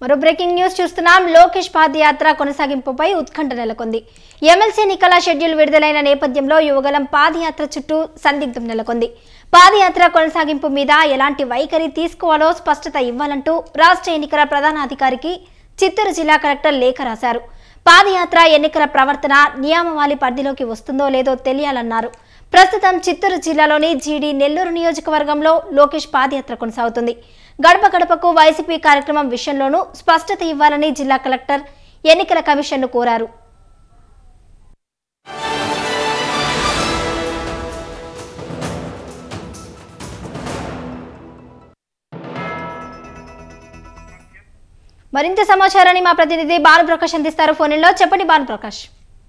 మరో breaking news చూస్తున్నాం లోకేష్ పాదయాత్ర కొనసాగింపుపై ఉత్కంఠ నెలకొంది ఎమ్మెల్సీ ఎన్నికల షెడ్యూల్ విడుదలైన నేపథ్యంలో యువగలం పాదయాత్ర చుట్టూ సందిగ్ధం నెలకొంది పాదయాత్ర కొనసాగింపు మీద ఎలాంటి వైఖరి తీసుకోవాలో స్పష్టత ఇవ్వాలంటూ రాష్ట్ర ఎన్నికల ప్రధానాధికారికి చిత్తూరు జిల్లా కలెక్టర్ లేఖ రాశారు పాదయాత్ర ఎన్నికల ప్రవర్తన నియామవాళి పరిధిలోకి వస్తుందో లేదో తెలియాలన్నారు ప్రస్తుతం చిత్తూరు జిల్లాలోని జీడీ నెల్లూరు నియోజకవర్గంలో లోకేష్ పాదయాత్ర కొనసాగుతుంది గడప గడపకు వైసీపీ కార్యక్రమం విషయంలోనూ స్పష్టత ఇవ్వాలని జిల్లా కలెక్టర్ ఎన్నికల కమిషన్ను కోరారు మరింత సమాచారాన్ని మా ప్రతినిధి భానుప్రకాష్ అందిస్తారు ఫోన్లో చెప్పండి భానుప్రకాష్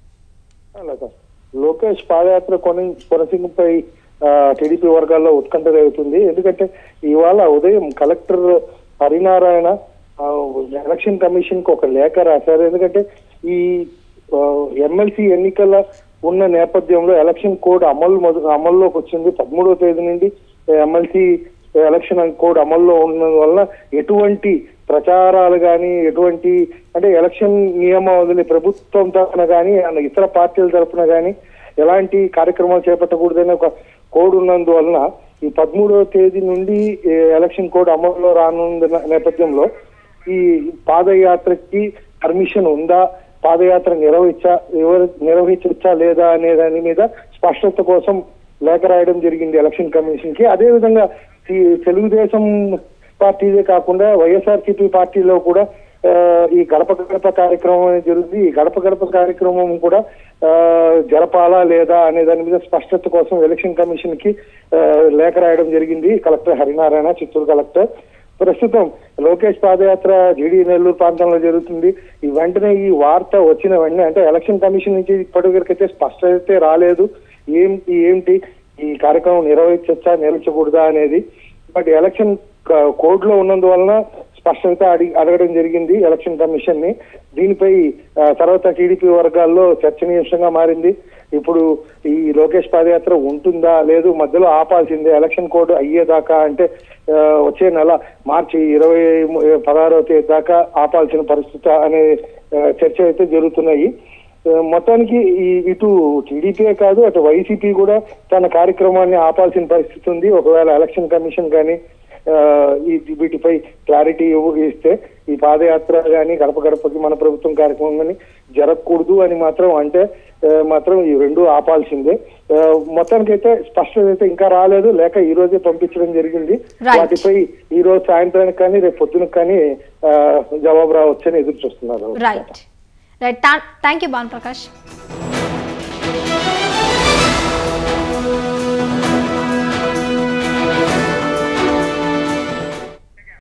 అలాగా లోకేష్ పాదయాత్ర కొని కొనసాగింపై ఆ, టీడీపీ వర్గాల్లో ఉత్కంఠ రేగుతుంది ఎందుకంటే ఇవాళ ఉదయం కలెక్టర్ హరినారాయణ ఆ, ఎలక్షన్ కమిషన్ కు ఒక లేఖ రాశారు ఎందుకంటే ఈ ఆ, ఎమ్మెల్సీ ఎన్నికల ఉన్న నేపథ్యంలో ఎలక్షన్ కోడ్ అమలు మొద- అమల్లోకి వచ్చింది పదమూడవ తేదీ నుండి ఎమ్మెల్సీ ఎలక్షన్ కోడ్ అమల్లో ఉన్నందు వల్ల ఎటువంటి ప్రచారాలు కానీ ఎటువంటి అంటే ఎలక్షన్ నియమావళి ప్రభుత్వం తరఫున కానీ ఇతర పార్టీల తరఫున కానీ ఎలాంటి కార్యక్రమాలు చేపట్టకూడదనే ఒక కోడ్ ఉన్నందువలన ఈ పదమూడవ తేదీ నుండి ఏ, ఎలక్షన్ కోడ్ అమల్లో రానున్న నేపథ్యంలో ఈ పాదయాత్రకి పర్మిషన్ ఉందా పాదయాత్ర నిర్వహించా ఎవరు నిర్వహించవచ్చా లేదా అనే దాని మీద స్పష్టత కోసం లేఖ రాయడం జరిగింది ఎలక్షన్ కమిషన్ కి అదే విధంగా ఈ తెలుగుదేశం పార్టీదే కాకుండా వైఎస్ఆర్సీపీ పార్టీలో కూడా ఆ, ఈ గడప గడప కార్యక్రమం అనేది జరుగుతుంది ఈ గడప గడప కార్యక్రమం కూడా ఆ, జరపాలా లేదా అనే దాని మీద స్పష్టత కోసం ఎలక్షన్ కమిషన్ కి ఆ, లేఖ రాయడం జరిగింది కలెక్టర్ హరినారాయణ చిత్తూరు కలెక్టర్ ప్రస్తుతం లోకేష్ పాదయాత్ర జీడీ నెల్లూరు ప్రాంతంలో జరుగుతుంది ఈ వెంటనే ఈ వార్త వచ్చిన వెంటనే అంటే ఎలక్షన్ కమిషన్ నుంచి ఇప్పటివరకైతే స్పష్టత అయితే రాలేదు ఏంటి ఏంటి ఈ కార్యక్రమం నిర్వహించచ్చా నిర్వహించకూడదా అనేది బట్ ఎలక్షన్ క- కోడ్ లో ఉన్నందువలన స్పష్టత అడిగి అడగడం జరిగింది ఎలక్షన్ కమిషన్ ని దీనిపై ఆ, తర్వాత టీడీపీ వర్గాల్లో చర్చనీయాంశంగా మారింది ఇప్పుడు ఈ లోకేష్ పాదయాత్ర ఉంటుందా లేదు మధ్యలో ఆపాల్సిందే ఎలక్షన్ కోడ్ అయ్యేదాకా అంటే ఆ, వచ్చే నెల మార్చి ఇరవై ము- పదహారవ తేదీ దాకా ఆపాల్సిన పరిస్థితి అనే ఆ, చర్చ అయితే జరుగుతున్నాయి ఆ, మొత్తానికి ఈ ఇటు టీడీపీ కాదు అటు వైసీపీ కూడా తన కార్యక్రమాన్ని ఆపాల్సిన పరిస్థితి ఉంది ఒకవేళ ఎలక్షన్ కమిషన్ కానీ ఆ, ఈ వీటిపై క్లారిటీ ఇస్తే ఈ పాదయాత్ర కానీ గడప గడపకి మన ప్రభుత్వం కార్యక్రమం కానీ జరగకూడదు అని మాత్రం అంటే ఆ, మాత్రం ఈ రెండు ఆపాల్సిందే ఆ, మొత్తానికైతే స్పష్టత అయితే ఇంకా రాలేదు లేక ఈ రోజే పంపించడం జరిగింది Right. వాటిపై ఈ రోజు సాయంత్రానికి కానీ రేపు పొద్దునకి కానీ ఆ, జవాబు రావచ్చని ఎదురు చూస్తున్నారు right right thank you Bhanuprakash